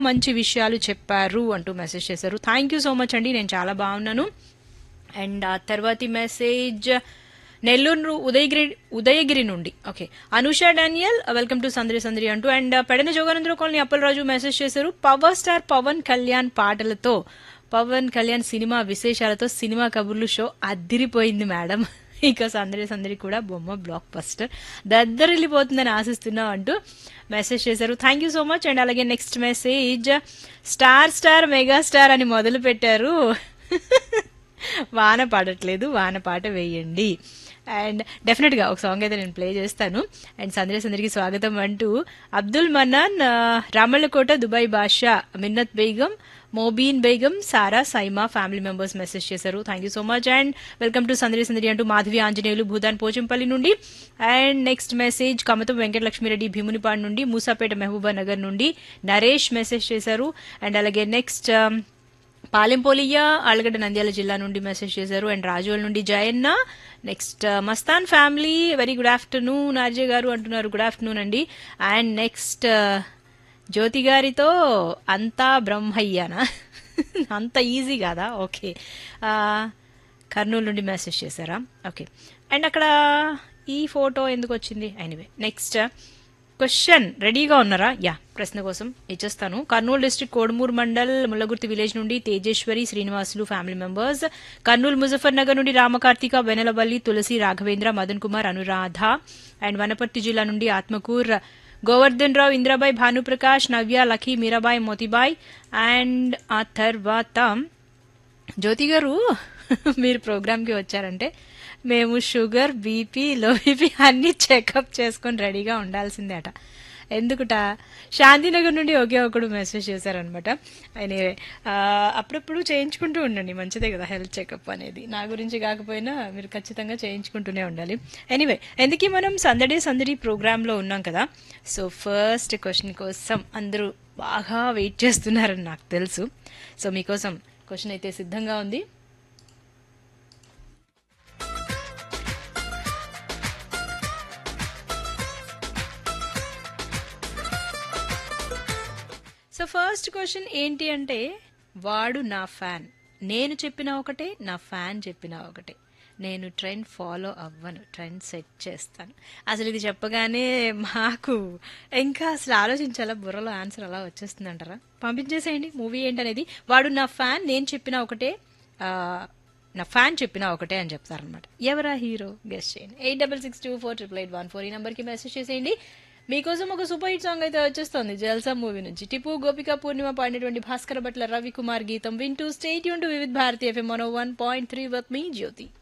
మంచి విషయాలు చెప్పారు అంటూ మెసేజ్ చేశారు థ్యాంక్ యూ సో మచ్ అండి నేను చాలా బాగున్నాను అండ్ ఆ తర్వాతి మెసేజ్ నెల్లూరు ఉదయగిరి ఉదయగిరి నుండి okay Anusha Daniel welcome to Sandadi Sandadi అంటూ అండ్ పెడన జోగానంద్ర కాలనీ అప్పలరాజు మెసేజ్ చేశారు పవర్ స్టార్ పవన్ కళ్యాణ్ పాటలతో పవన్ కళ్యాణ్ సినిమా విశేషాలతో సినిమా కబుర్లు షో అద్దిరిపోయింది మేడం ఇక సందడి సందడి కూడా బొమ్మ బ్లాక్ బస్టర్ దద్దరిల్లిపోతుందని ఆశిస్తున్నాం అంటూ మెసేజ్ చేశారు thank you so much and అలాగే next message star star mega star అని మొదలు పెట్టారు వాన పాడట్లేదు వాన పాట వేయండి అండ్ డెఫినెట్గా ఒక సాంగ్ అయితే నేను ప్లే చేస్తాను అండ్ సందడి సందరికి స్వాగతం అంటూ అబ్దుల్ మన్నాన్ ఆ, Ramallakota Dubai Basha Minnat Begum Mobeen Begum Sara Saima family members message చేశారు thank you so much and welcome to Sandadi Sandadi అంటూ మాధవి ఆంజనేయులు భూదాన్ పోచంపల్లి నుండి and next message Kamatham Venkatalakshmireddy Bheemunipadu నుండి మూసాపేట మహబూబా నగర్ నుండి నరేష్ మెసేజ్ చేశారు అండ్ అలాగే నెక్స్ట్ పాలెంపోలియ ఆళ్ళగడ్డ నంద్యాల జిల్లా నుండి మెసేజ్ చేశారు అండ్ రాజోల్ నుండి Jayanna next Mastan family very good afternoon RJ గారు అంటున్నారు గుడ్ ఆఫ్టర్నూన్ అండి అండ్ నెక్స్ట్ జ్యోతి గారితో అంతా బ్రహ్మయ్యానా అంత ఈజీ కాదా ఓకే కర్నూలు నుండి మెసేజ్ చేశారా ఓకే అండ్ అక్కడ ఈ ఫోటో ఎందుకు వచ్చింది ఎనీవే నెక్స్ట్ క్వశ్చన్ రెడీగా ఉన్నారా యా ప్రశ్న కోసం ఇచ్చేస్తాను కర్నూలు డిస్ట్రిక్ట్ కోడుమూరు మండల్ ముల్లగుర్తి విలేజ్ నుండి తేజేశ్వరి శ్రీనివాసులు ఫ్యామిలీ మెంబర్స్ కర్నూలు ముజఫర్ నగర్ నుండి రామకార్తిక వెనలబల్లి తులసి రాఘవేంద్ర మదన్ కుమార్ అనురాధ అండ్ వనపర్తి జిల్లా నుండి ఆత్మకూర్ గోవర్ధన్ రావు ఇంద్రాబాయ్ భానుప్రకాష్ నవ్య లఖీ మీరాబాయ్ మోతిబాయ్ అండ్ ఆ తర్వాత జ్యోతి గారు మీరు ప్రోగ్రామ్కి వచ్చారంటే మేము షుగర్ బీపీ లో బీపీ అన్ని చెకప్ చేసుకొని రెడీగా ఉండాల్సిందే అట ఎందుకుట శాంతినగర్ నుండి ఒకే ఒకడు మెసేజ్ చేశారనమాట ఆయన అప్పుడప్పుడు చేయించుకుంటూ ఉండండి మంచిదే కదా హెల్త్ చెకప్ అనేది నా గురించి కాకపోయినా మీరు ఖచ్చితంగా చేయించుకుంటూనే ఉండాలి ఎనీవే ఎందుకు మనం సందడి సందడి ప్రోగ్రాంలో ఉన్నాం కదా సో ఫస్ట్ క్వశ్చన్ కోసం అందరూ బాగా వెయిట్ చేస్తున్నారని నాకు తెలుసు సో మీకోసం క్వశ్చన్ అయితే సిద్ధంగా ఉంది సో ఫస్ట్ క్వశ్చన్ ఏంటి అంటే వాడు నా ఫ్యాన్ నేను చెప్పిన ఒకటే నా ఫ్యాన్ చెప్పిన ఒకటే నేను ట్రెండ్ ఫాలో అవ్వను ట్రెండ్ సెట్ చేస్తాను అసలు ఇది చెప్పగానే మాకు ఇంకా అసలు ఆలోచించాలా బుర్రలో ఆన్సర్ అలా వచ్చేస్తుంది అంటారా పంపించేసేయండి మూవీ ఏంటనేది వాడు నా ఫ్యాన్ నేను చెప్పిన ఒకటే ఆ, నా ఫ్యాన్ చెప్పిన ఒకటే అని చెప్తారనమాట ఎవరా హీరో గెస్ట్ చేయండి eight double six two four triple eight one four ఈ నెంబర్కి మెసేజ్ చేసేయండి మీకోసం ఒక సూపర్ హిట్ సాంగ్ అయితే వచ్చేస్తుంది జల్సా మూవీ నుంచి టిపు గోపిక పూర్ణిమ పాడినటువంటి భాస్కర భట్ల రవి కుమార్ గీతం వింటూ స్టేట్ యూన్ to Vividh Bharati FM one one point three with మీ జ్యోతి